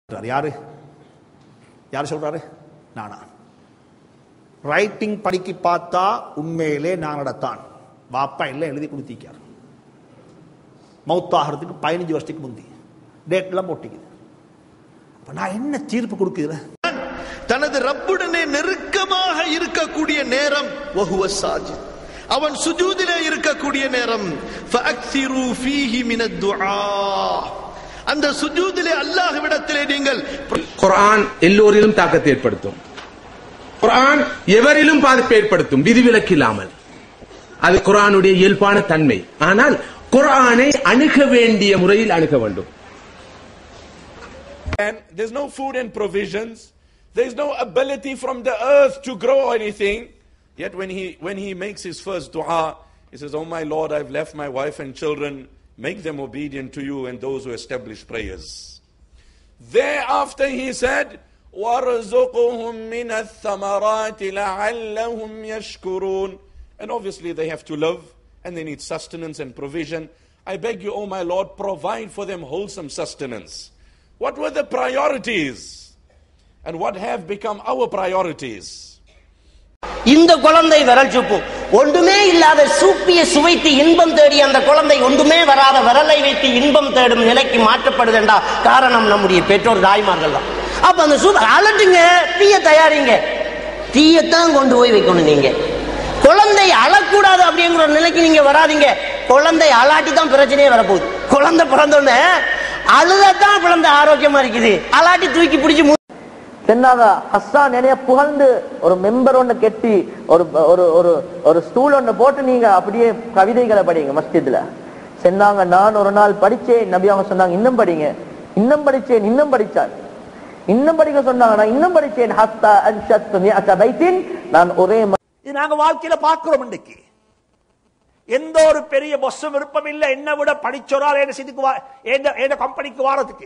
சொல்றாரு. யாரு யார் சொல்றாரு நானா ரைட்டிங் படிக்க பார்த்தா உண்மையிலே நானடத்தான் வாப்பா எல்லாம் எழுதி கொடுத்திருக்கார் மௌத்தாகிறதுக்கு பதினஞ்சு வருஷத்துக்கு முந்தி டேட்லாம் போட்டிக்குது அப்ப நான் என்ன தீர்ப்பு கொடுக்குறேன் தனது ரப்புடனே நெருக்கமாக இருக்கக்கூடிய நேரம் வஹுவ சாஜித் அவன் சுஜூதிலே இருக்கக்கூடிய நேரம் ஃபஅக்ஸிரு ஃபீஹி மினத் துஆ அந்த சுஜூதிலே அல்லாஹ்விடத்திலே நீங்கள் குர்ஆன் எல்லோரிலும் தாக்கத்தை ஏற்படுத்தும் குர்ஆன் எவரிலும் பாதிப்பை ஏற்படுத்தும் விதிவிலக்கு இல்லாமல் அது குர்ஆனுடைய இயல்பான தன்மை ஆனால் குர்ஆனை அணுக வேண்டிய முறையில் அணுக வேண்டும் and there's no food and provisions. There's no ability from the earth to grow anything. Yet when he, when he makes his first dua, he says, Oh my Lord, I've left my wife and children. Make them obedient to you and those who establish prayers. Thereafter he said, وَارْزُقُهُم مِّنَ الثَّمَرَاتِ لَعَلَّهُمْ يَشْكُرُونَ And obviously they have to live and they need sustenance and provision. I beg you, O my Lord, provide for them wholesome sustenance. What were the priorities? And what have become our priorities? இந்த குழந்தை விரல் soup ஒன்றுமே இல்லாத சூப்பியை சுவைத்து இன்பம் தேடி அந்த குழந்தை ஒன்றுமே வராத விரலை வைத்து இன்பம் தேடும் நிலைக்கு மாற்றப்படுதுண்டா காரணம் நம்முடைய பெற்றோர் தாய்மார்கள் தான் அப்ப அந்த சூப் அலட்டுங்க தீய தயாரிங்க தீயத்தான் கொண்டு போய் வைக்கணும் நீங்க குழந்தை அழக்கூடாது அப்படிங்கிற ஒரு நிலைக்கு நீங்க வராதீங்க குழந்தை அலாட்டி தான் பிரச்சனையே வரப்போகுது குழந்தை பிறந்தோடனே அழுதத்தான் குழந்தை ஆரோக்கியமா இருக்குது அலாட்டி தூக்கி பிடிச்சி மு- சொன்னாங்க ஹஸ்ஸான் என்னைய புகழ்ந்து ஒரு மெம்பர் ஒண்ணு கெட்டி ஒரு ஒரு ஒரு ஒரு ஸ்டூல் ஒண்ணு போட்டு நீங்க அப்படியே கவிதைகளை படிங்க மஸ்ஜித்ல சொன்னாங்க நான் ஒரு நாள் படிச்சேன் நபி அவங்க சொன்னாங்க இன்னும் படிங்க இன்னும் படிச்சேன் இன்னும் படிச்சான் இன்னும் படிக்க சொன்னாங்க நான் இன்னும் படிச்சேன் ஹத்தா அன்ஷத் மிஅத பைத்தின் நான் ஒரே ம- இது நாங்க வாழ்க்கையில பார்க்கிறோம் இன்னைக்கு எந்த ஒரு பெரிய பொஸ்ஸும் விருப்பம் இல்ல என்ன விட படிச்சொரால் என்ன சிதுக்கு வா எந்த கம்பெனிக்கு வாரதுக்கு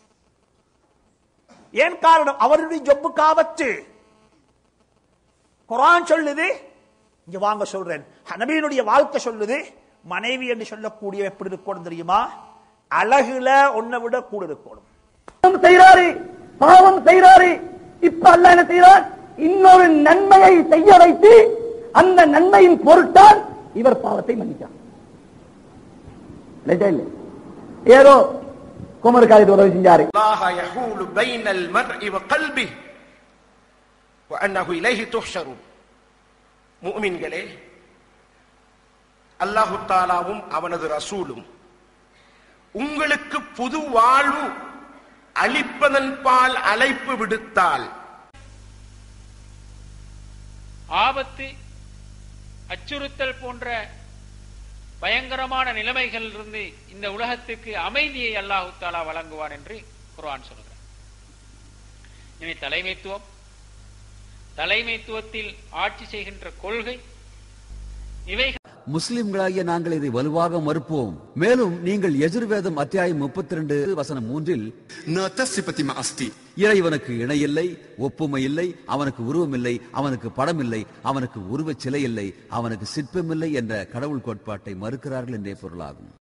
ஏன் காரணம் அவருடைய ஜொப்புக்கு ஆபத்து குரான் சொல்லுது இங்க வாங்க சொல்றேன் நபியினுடைய வாழ்க்கை சொல்லுது மனைவி என்று சொல்லக்கூடிய எப்படி இருக்கணும் தெரியுமா அழகுல ஒன்னை விட கூட இருக்கணும் பாவம் செய்யறாரு பாவம் செய்யறாரு இப்ப அல்ல என்ன செய்யறார் இன்னொரு நன்மையை செய்ய வைத்து அந்த நன்மையின் பொருட்டால் இவர் பாவத்தை மன்னிச்சார் இல்லையா இல்லை ஏதோ குமர் காலத்து உதவி செஞ்சாரு الله يحول بين المرء وقلبه وأنه إليه تحشرون முஃமின்களே அல்லாஹு தாலாவும் அவனது ரசூலும் உங்களுக்கு புது வாழ்வு அளிப்பதன் பால் அழைப்பு விடுத்தால் ஆபத்து அச்சுறுத்தல் போன்ற பயங்கரமான நிலைமைகளிலிருந்து இந்த உலகத்துக்கு அமைதியை அல்லாஹு தாலா வழங்குவான் என்று குர்ஆன் சொல்கிறார் இனி தலைமைத்துவம் தலைமைத்துவத்தில் ஆட்சி செய்கின்ற கொள்கை இவைகள் முஸ்லிம்களாகிய நாங்கள் இதை வலுவாக மறுப்போம் மேலும் நீங்கள் எஜுர்வேதம் அத்தியாயம் முப்பத்தி ரெண்டு வசனம் மூன்றில் இறைவனுக்கு இணையில்லை ஒப்புமை இல்லை அவனுக்கு உருவம் இல்லை அவனுக்கு படம் இல்லை அவனுக்கு உருவச் சிலை இல்லை அவனுக்கு சிற்பமில்லை என்ற கடவுள் கோட்பாட்டை மறுக்கிறார்கள் என்றே பொருளாகும்